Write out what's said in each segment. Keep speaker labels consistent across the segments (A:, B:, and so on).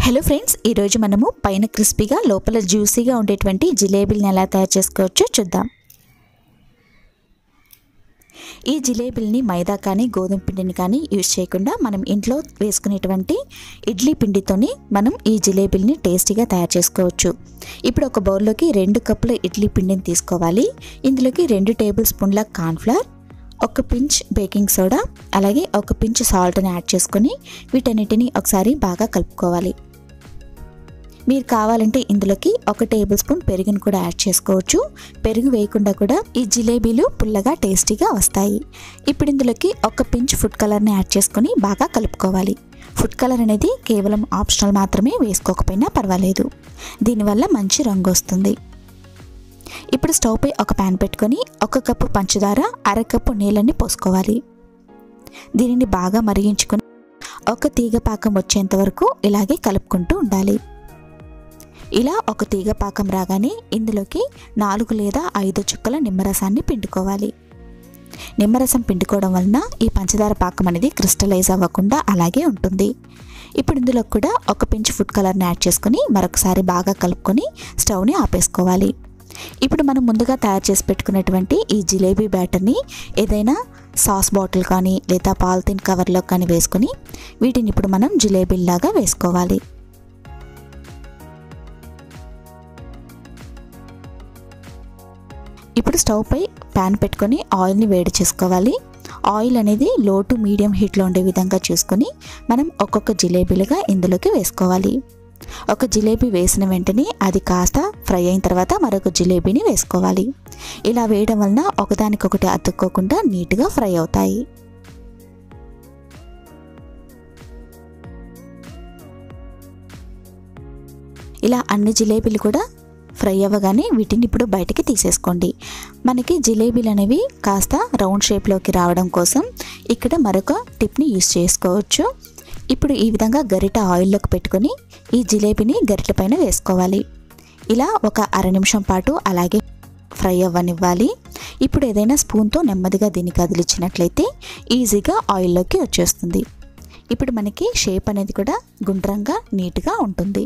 A: hello friends ఈరోజు మనము పైన క్రిస్పీగా లోపల జ్యూసీగా ఉండేటువంటి జిలేబీలను ఎలా తయారు చేసుకోవచ్చో చూద్దాం ఈ జిలేబీలని మైదా కానీ గోధుమ పిండిని కానీ యూజ్ చేయకుండా మనం ఇంట్లో వేసుకునేటువంటి ఇడ్లీ పిండితోని మనం ఈ జిలేబీలని టేస్టీగా తయారు చేసుకోవచ్చు ఇప్పుడు ఒక బౌల్లోకి రెండు కప్పుల ఇడ్లీ పిండిని తీసుకోవాలి ఇందులోకి రెండు టేబుల్ స్పూన్ల కార్న్ఫ్లవర్ ఒక పించ్ బేకింగ్ సోడా అలాగే ఒక పించ్ సాల్ట్ని యాడ్ చేసుకొని వీటన్నిటిని ఒకసారి బాగా కలుపుకోవాలి మీరు కావాలంటే ఇందులోకి ఒక టేబుల్ స్పూన్ పెరుగుని కూడా యాడ్ చేసుకోవచ్చు పెరుగు వేయకుండా కూడా ఈ జిలేబీలు పుల్లగా టేస్టీగా వస్తాయి ఇప్పుడు ఇందులోకి ఒక పించ్ ఫుడ్ కలర్ని యాడ్ చేసుకొని బాగా కలుపుకోవాలి ఫుడ్ కలర్ అనేది కేవలం ఆప్షనల్ మాత్రమే వేసుకోకపోయినా పర్వాలేదు దీనివల్ల మంచి రంగు వస్తుంది ఇప్పుడు స్టవ్ పై ఒక ప్యాన్ పెట్టుకొని ఒక కప్పు పంచదార అరకప్పు నీళ్ళని పోసుకోవాలి దీనిని బాగా మరిగించుకొని ఒక తీగ పాకం వచ్చేంత వరకు ఇలాగే కలుపుకుంటూ ఉండాలి ఇలా ఒక తీగ పాకం రాగానే ఇందులోకి నాలుగు లేదా ఐదు చుక్కల నిమ్మరసాన్ని పిండుకోవాలి నిమ్మరసం పిండుకోవడం వలన ఈ పంచదార పాకం అనేది క్రిస్టలైజ్ అవ్వకుండా అలాగే ఉంటుంది ఇప్పుడు ఇందులో కూడా ఒక పించ్ ఫుడ్ కలర్ని యాడ్ చేసుకొని మరొకసారి బాగా కలుపుకొని స్టవ్ని ఆపేసుకోవాలి ఇప్పుడు మనం ముందుగా తయారు చేసి పెట్టుకున్నటువంటి ఈ జిలేబీ బ్యాటర్ని ఏదైనా సాస్ బాటిల్ కానీ లేదా పాలిథిన్ కవర్లో కానీ వేసుకొని వీటిని ఇప్పుడు మనం జిలేబీలాగా వేసుకోవాలి ఇప్పుడు స్టవ్ పై ప్యాన్ పెట్టుకొని ఆయిల్ని వేడి చేసుకోవాలి ఆయిల్ అనేది లో టు మీడియం హీట్లో ఉండే విధంగా చూసుకొని మనం ఒక్కొక్క జిలేబీలుగా ఇందులోకి వేసుకోవాలి ఒక జిలేబీ వేసిన వెంటనే అది కాస్త ఫ్రై అయిన తర్వాత మరొక జిలేబీని వేసుకోవాలి ఇలా వేయడం వలన ఒకదానికొకటి అతుక్కోకుండా నీట్గా ఫ్రై అవుతాయి ఇలా అన్ని జిలేబీలు కూడా ఫ్రై అవ్వగానే వీటిని ఇప్పుడు బయటికి తీసేసుకోండి మనకి జిలేబీలు అనేవి కాస్త రౌండ్ షేప్లోకి రావడం కోసం ఇక్కడ మరొక టిప్ని యూస్ చేసుకోవచ్చు ఇప్పుడు ఈ విధంగా గరిట ఆయిల్లోకి పెట్టుకొని ఈ జిలేబీని గరిట పైన వేసుకోవాలి ఇలా ఒక అర నిమిషం పాటు అలాగే ఫ్రై అవ్వనివ్వాలి ఇప్పుడు ఏదైనా స్పూన్తో నెమ్మదిగా దీన్ని కదిలిచ్చినట్లయితే ఈజీగా ఆయిల్లోకి వచ్చేస్తుంది ఇప్పుడు మనకి షేప్ అనేది కూడా గుండ్రంగా నీట్గా ఉంటుంది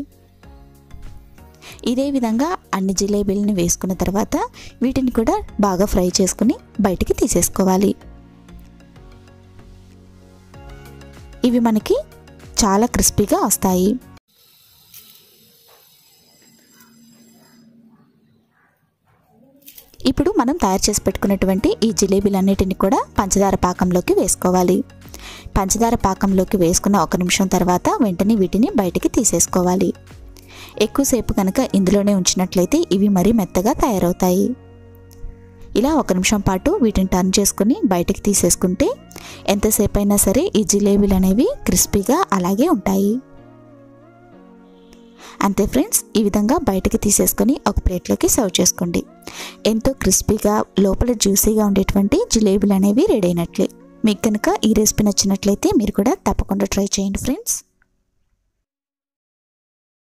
A: ఇదే విధంగా అన్ని జిలేబీలని వేసుకున్న తర్వాత వీటిని కూడా బాగా ఫ్రై చేసుకుని బయటికి తీసేసుకోవాలి ఇవి మనకి చాలా క్రిస్పీగా వస్తాయి ఇప్పుడు మనం తయారు చేసి పెట్టుకున్నటువంటి ఈ జిలేబీలన్నిటిని కూడా పంచదార పాకంలోకి వేసుకోవాలి పంచదార పాకంలోకి వేసుకున్న ఒక నిమిషం తర్వాత వెంటనే వీటిని బయటికి తీసేసుకోవాలి ఎక్కువసేపు కనుక ఇందులోనే ఉంచినట్లయితే ఇవి మరీ మెత్తగా తయారవుతాయి ఇలా ఒక నిమిషం పాటు వీటిని టర్న్ చేసుకుని బయటికి తీసేసుకుంటే ఎంతసేపు అయినా సరే ఈ జిలేబీలు అనేవి క్రిస్పీగా అలాగే ఉంటాయి అంతే ఫ్రెండ్స్ ఈ విధంగా బయటకి తీసేసుకొని ఒక ప్లేట్లోకి సర్వ్ చేసుకోండి ఎంతో క్రిస్పీగా లోపల జ్యూసీగా ఉండేటువంటి జిలేబీలు అనేవి రెడీ అయినట్లే మీకు కనుక ఈ రెసిపీ నచ్చినట్లయితే మీరు కూడా తప్పకుండా ట్రై చేయండి ఫ్రెండ్స్